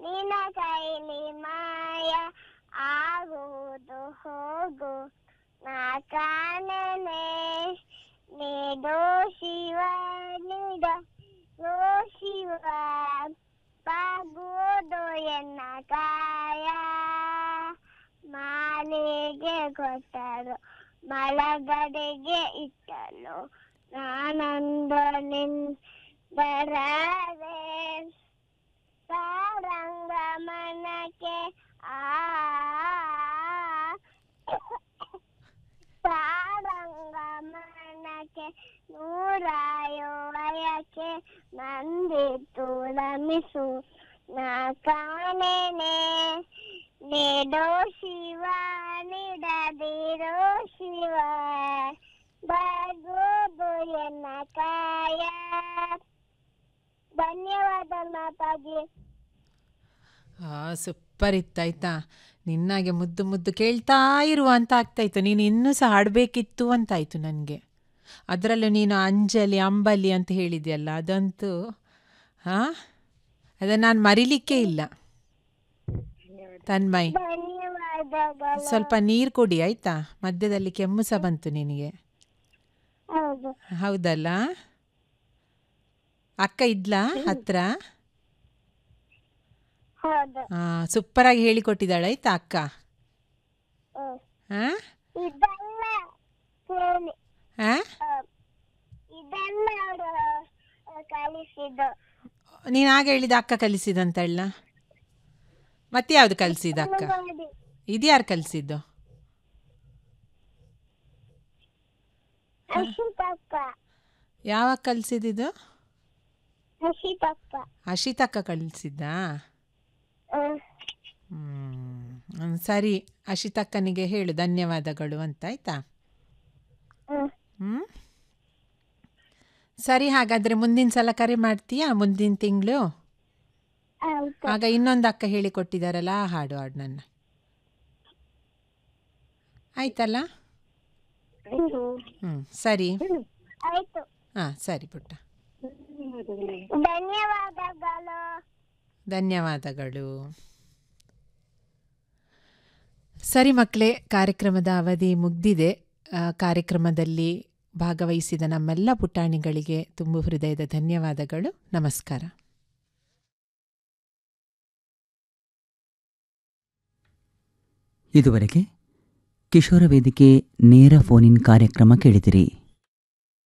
ನಿನ್ನ ಕೈಲಿ ಮಾಯ ಆಗುವುದು ಹೋಗು ನಾ ಕಾಣನೆ ನೀಡೋ ಶಿವ ನೀಡ ಓ ಶಿವ ಬಾಗುವುದು ಎನ್ನ ಕಾಯ ಮಾಲಿಗೆ ಕೊಟ್ಟರು ಮಲಗಡೆಗೆ ಇಟ್ಟಲು ನಾನಂದ ನಿಂದರಾದೆ ಸಾರಂಗ ಮನಕ್ಕೆ ಆ ಸಾರಂಗ ಮನಕ್ಕೆ ನೂರಾಯೋ ವಯಕ್ಕೆ ನಂದಿತು ರಮಿಸು ನಾ ಕಾಣೆನೆ ನೀಡೋ ಶಿವ ನೀಡದಿರೋ ಶಿವ ಬಾಗೋದು ಎನ್ನ ಕಾಯ ಧನ್ಯವಾದ ಮಾತಾಜಿ ಆ ಸೂಪರ್ ಇತ್ತಾಯ್ತಾ ನಿನ್ನಾಗೆ ಮುದ್ದು ಮುದ್ದು ಕೇಳ್ತಾ ಇರುವ ಅಂತ ಆಗ್ತಾಯಿತ್ತು ನೀನು ಇನ್ನೂ ಸಹ ಹಾಡಬೇಕಿತ್ತು ಅಂತಾಯಿತು ನನಗೆ ಅದರಲ್ಲೂ ನೀನು ಅಂಜಲಿ ಅಂಬಲಿ ಅಂತ ಹೇಳಿದ್ಯಲ್ಲ ಅದಂತೂ ಹಾಂ ಅದನ್ನು ನಾನು ಮರಿಲಿಕ್ಕೇ ಇಲ್ಲ ತನ್ಮಯ್ ಧನ್ಯವಾದಗಳು ಸ್ವಲ್ಪ ನೀರು ಕೊಡಿ ಆಯಿತಾ ಮಧ್ಯದಲ್ಲಿ ಕೆಮ್ಮು ಸಹ ಬಂತು ನಿನಗೆ ಹೌದು ಹೌದಲ್ಲ ಅಕ್ಕ ಇದ್ಲಾ ಹತ್ರ ಹೌದು ಹಾಂ ಸೂಪರಾಗಿ ಹೇಳಿಕೊಟ್ಟಿದ್ದಾಳೆ ಆಯ್ತಾ ಅಕ್ಕ ಹ್ಮ್. ಹಾಂ ಇದೆಲ್ಲ ಕೇಳಿ ಹಾಂ ಆ, ಇದೆಲ್ಲ ಅವರು ಕಲಿಸಿದ್ದು ನೀನು ಆಗ ಹೇಳಿದ ಅಕ್ಕ ಕಲಿಸಿದಂತ ಹೇಳ ಮತ್ತೆ ಯಾವುದು ಕಲಿಸಿದ ಅಕ್ಕ ನೋಡಿ ಇದ್ಯಾರು ಕಲಿಸಿದ್ದು ಹಸಿತಪ್ಪ ಯಾವಾಗ ಕಲಿಸಿದ್ದು ಹಸಿತಪ್ಪ ಅಶಿತಕ್ಕ ಕಲಿಸಿದ್ದಾ ಹ್ಮ್. ಹ್ಞೂ ಸರಿ ಅಶಿತಕ್ಕನಿಗೆ ಹೇಳು ಧನ್ಯವಾದಗಳು ಅಂತ ಆಯ್ತಾ ಹ್ಮ್. ಹ್ಞೂ ಸರಿ ಹಾಗಾದರೆ ಮುಂದಿನ ಸಲ ಕರೆ ಮಾಡ್ತೀಯಾ ಮುಂದಿನ ತಿಂಗಳು ಆಯ್ತು ಆಗ ಇನ್ನೊಂದು ಅಕ್ಕ ಹೇಳಿಕೊಟ್ಟಿದ್ದಾರಲ್ಲ ಆ ಹಾಡು ಹಾಡು ನನ್ನ ಆಯ್ತಲ್ಲ ಹ್ಮ್. ಹ್ಞೂ ಸರಿ ಆಯ್ತು ಹಾಂ ಸರಿ ಪುಟ್ಟ ಧನ್ಯವಾದಗಳು ಧನ್ಯವಾದಗಳು ಸರಿ ಮಕ್ಕಳೇ ಕಾರ್ಯಕ್ರಮದ ಅವಧಿ ಮುಗ್ದಿದೆ ಆ, ಕಾರ್ಯಕ್ರಮದಲ್ಲಿ ಭಾಗವಹಿಸಿದ ನಮ್ಮೆಲ್ಲ ಪುಟಾಣಿಗಳಿಗೆ ತುಂಬು ಹೃದಯದ ಧನ್ಯವಾದಗಳು ನಮಸ್ಕಾರ ಇದುವರೆಗೆ ಕಿಶೋರ ವೇದಿಕೆ ನೇರ ಫೋನ್ ಇನ್ ಕಾರ್ಯಕ್ರಮ ಕೇಳಿದಿರಿ